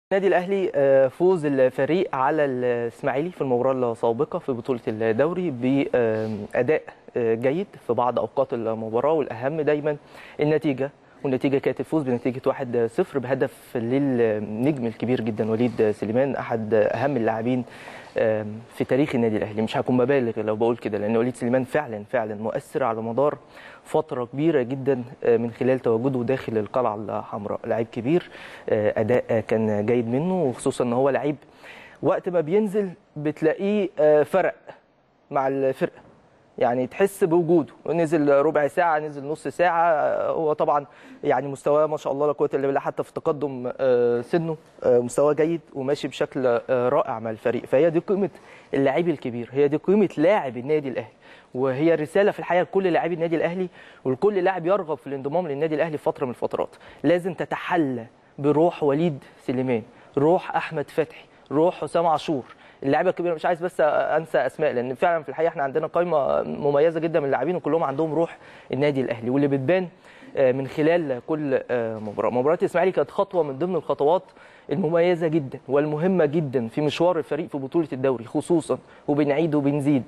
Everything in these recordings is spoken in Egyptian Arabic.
النادي الاهلي آه، فوز الفريق على الاسماعيلي في المباراه السابقه في بطوله الدوري باداء آه، جيد في بعض اوقات المباراه والاهم دايما النتيجه والنتيجه كانت الفوز بنتيجه 1-0 بهدف للنجم الكبير جدا وليد سليمان احد اهم اللاعبين آه، في تاريخ النادي الاهلي مش هكون ببالغ لو بقول كده لان وليد سليمان فعلا فعلا مؤثر على مدار فتره كبيره جدا آه، من خلال تواجده داخل القلعه الحمراء لعيب كبير آه، اداء آه، كان جيد منه وخصوصا ان هو لعيب وقت ما بينزل بتلاقيه آه، فرق مع الفرقه يعني تحس بوجوده نزل ربع ساعه نزل نص ساعه آه، هو طبعا يعني مستواه ما شاء الله لا قوه الا بالله حتى في تقدم آه، سنه آه، مستواه جيد وماشي بشكل آه، رائع مع الفريق فهي دي قيمه اللاعب الكبير هي دي قيمه لاعب النادي الاهلي وهي رساله في الحقيقه لكل لاعبي النادي الاهلي ولكل لاعب يرغب في الانضمام للنادي الاهلي في فتره من الفترات لازم تتحلى بروح وليد سليمان روح احمد فتحي روح حسام عاشور اللعيبه الكبيره مش عايز بس انسى اسماء لان فعلا في الحقيقه احنا عندنا قائمه مميزه جدا من اللاعبين وكلهم عندهم روح النادي الاهلي واللي بتبان آه، من خلال كل آه، مباراه مباراه الاسماعيلي كانت خطوه من ضمن الخطوات المميزه جدا والمهمه جدا في مشوار الفريق في بطوله الدوري خصوصا وبنعيد وبنزيد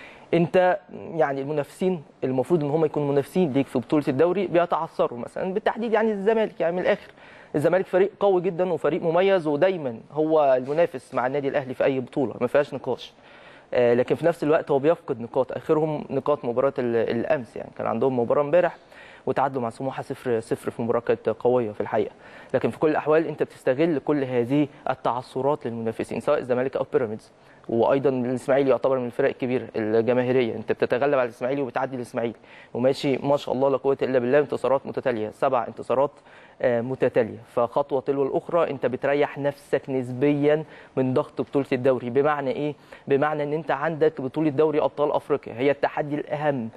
انت يعني المنافسين المفروض ان هم يكونوا منافسين ليك في بطوله الدوري بيتعثروا مثلا بالتحديد يعني الزمالك يعني من الاخر الزمالك فريق قوي جدا وفريق مميز ودايما هو المنافس مع النادي الاهلي في اي بطوله ما فيهاش نقاش آه، لكن في نفس الوقت هو بيفقد نقاط اخرهم نقاط مباراه ال- الامس يعني كان عندهم مباراه امبارح وتعادلوا مع سموحه 0 0 في مباراه كانت قويه في الحقيقه لكن في كل الاحوال انت بتستغل كل هذه التعثرات للمنافسين سواء الزمالك او بيراميدز وايضا الاسماعيلي يعتبر من الفرق الكبيره الجماهيريه انت بتتغلب على الاسماعيلي وبتعدي الاسماعيلي وماشي ما شاء الله لا قوه الا بالله انتصارات متتاليه سبع انتصارات آه، متتاليه فخطوه تلو الاخرى انت بتريح نفسك نسبيا من ضغط بطوله الدوري بمعنى ايه بمعنى ان انت عندك بطوله دوري ابطال افريقيا هي التحدي الاهم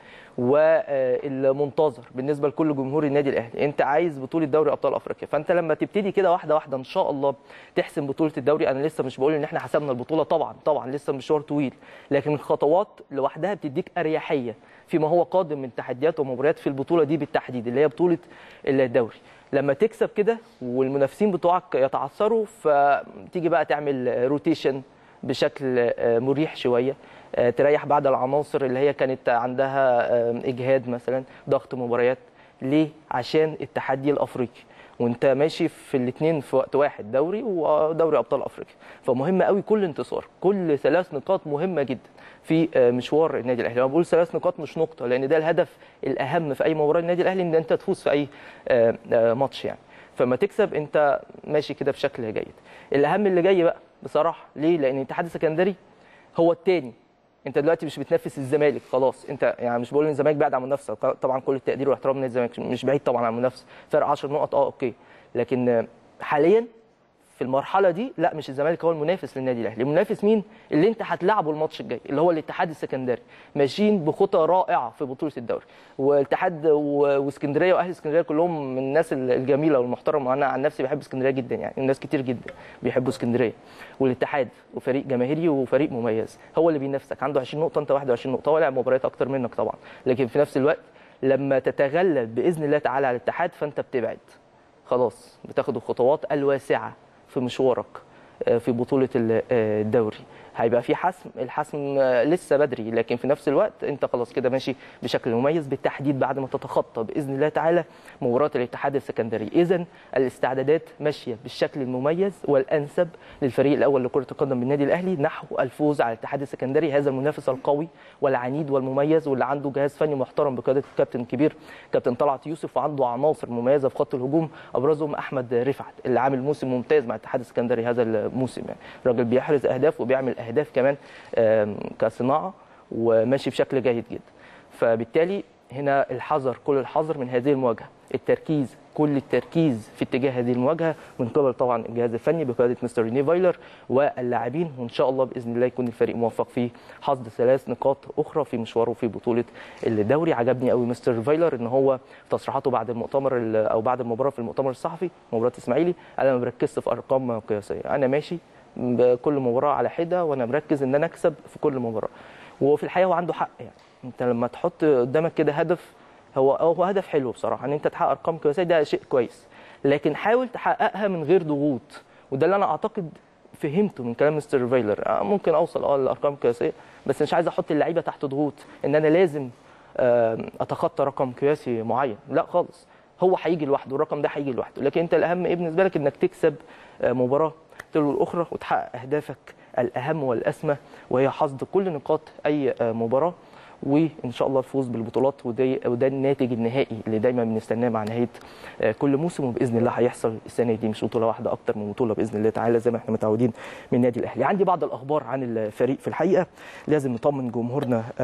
والمنتظر بالنسبه لكل جمهور النادي الاهلي انت عايز بطوله دوري ابطال افريقيا فانت لما تبتدي كده واحده واحده ان شاء الله تحسم بطوله الدوري انا لسه مش بقول ان احنا حسمنا البطوله طبعا طبعا لسه مشوار طويل لكن الخطوات لوحدها بتديك اريحيه فيما هو قادم من تحديات ومباريات في البطوله دي بالتحديد اللي هي بطوله الدوري لما تكسب كده والمنافسين بتوعك يتعثروا فتيجي بقى تعمل روتيشن بشكل آه، مريح شويه آه، تريح بعض العناصر اللي هي كانت عندها آه، اجهاد مثلا ضغط مباريات ليه عشان التحدي الافريقي وانت ماشي في الاثنين في وقت واحد دوري ودوري ابطال افريقيا فمهم قوي كل انتصار كل ثلاث نقاط مهمه جدا في آه، مشوار النادي الاهلي انا بقول ثلاث نقاط مش نقطه لان ده الهدف الاهم في اي مباراه النادي الاهلي ان انت تفوز في اي آه، آه، ماتش يعني فما تكسب انت ماشي كده بشكل جيد الاهم اللي جاي بقى بصراحه ليه لان الاتحاد السكندري هو الثاني انت دلوقتي مش بتنافس الزمالك خلاص انت يعني مش بقول ان الزمالك بعد عن المنافسه طبعا كل التقدير واحترام نادي الزمالك مش بعيد طبعا عن المنافسه فرق 10 نقط اه اوكي لكن آه، حاليا في المرحله دي لا مش الزمالك هو المنافس للنادي الاهلي المنافس مين اللي انت هتلعبه الماتش الجاي اللي هو الاتحاد السكندري ماشيين بخطى رائعه في بطوله الدوري والاتحاد و- واسكندريه واهل اسكندريه كلهم من الناس الجميله والمحترمه وانا عن نفسي بحب اسكندريه جدا يعني الناس كتير جدا بيحبوا اسكندريه والاتحاد وفريق جماهيري وفريق مميز هو اللي بينافسك عنده 20 نقطه انت 21 نقطه هو لعب مباريات اكتر منك طبعا لكن في نفس الوقت لما تتغلب باذن الله تعالى على الاتحاد فانت بتبعد خلاص بتاخد الخطوات الواسعه في مشوارك آه، في بطوله ال- آه، الدوري هيبقى في حسم الحسم آه، لسه بدري لكن في نفس الوقت انت خلاص كده ماشي بشكل مميز بالتحديد بعد ما تتخطى باذن الله تعالى مباراه الاتحاد السكندري اذا الاستعدادات ماشيه بالشكل المميز والانسب للفريق الاول لكره القدم بالنادي الاهلي نحو الفوز على الاتحاد السكندري هذا المنافس القوي والعنيد والمميز واللي عنده جهاز فني محترم بقياده الكابتن الكبير كابتن طلعت يوسف وعنده عناصر مميزه في خط الهجوم ابرزهم احمد رفعت اللي عامل موسم ممتاز مع الاتحاد السكندري هذا الموسم يعني راجل بيحرز اهداف وبيعمل اهداف كمان آم، كصناعه وماشي بشكل جيد جدا فبالتالي هنا الحذر كل الحذر من هذه المواجهه التركيز كل التركيز في اتجاه هذه المواجهه من قبل طبعا الجهاز الفني بقياده مستر ريني فايلر واللاعبين وان شاء الله باذن الله يكون الفريق موفق في حصد ثلاث نقاط اخرى في مشواره في بطوله الدوري عجبني قوي مستر فايلر ان هو تصريحاته بعد المؤتمر ال- او بعد المباراه في المؤتمر الصحفي مباراه الاسماعيلي انا ما بركزش في ارقام قياسيه انا ماشي بكل مباراه على حده وانا مركز ان انا اكسب في كل مباراه وفي الحقيقه هو عنده حق يعني انت لما تحط قدامك كده هدف هو هو هدف حلو بصراحه ان انت تحقق ارقام قياسيه ده شيء كويس لكن حاول تحققها من غير ضغوط وده اللي انا اعتقد فهمته من كلام مستر فايلر آه، ممكن اوصل اه لارقام قياسيه بس مش عايز احط اللعيبه تحت ضغوط ان انا لازم آه، اتخطى رقم قياسي معين لا خالص هو هيجي لوحده الرقم ده هيجي لوحده لكن انت الاهم ايه بالنسبه لك انك تكسب آه، مباراه تلو الاخرى وتحقق اهدافك الاهم والاسمى وهي حصد كل نقاط اي آه، مباراه وان شاء الله الفوز بالبطولات وده وده الناتج النهائي اللي دايما بنستناه مع نهايه آه، كل موسم وباذن الله هيحصل السنه دي مش بطوله واحده اكتر من بطوله باذن الله تعالى زي ما احنا متعودين من النادي الاهلي عندي بعض الاخبار عن الفريق في الحقيقه لازم نطمن جمهورنا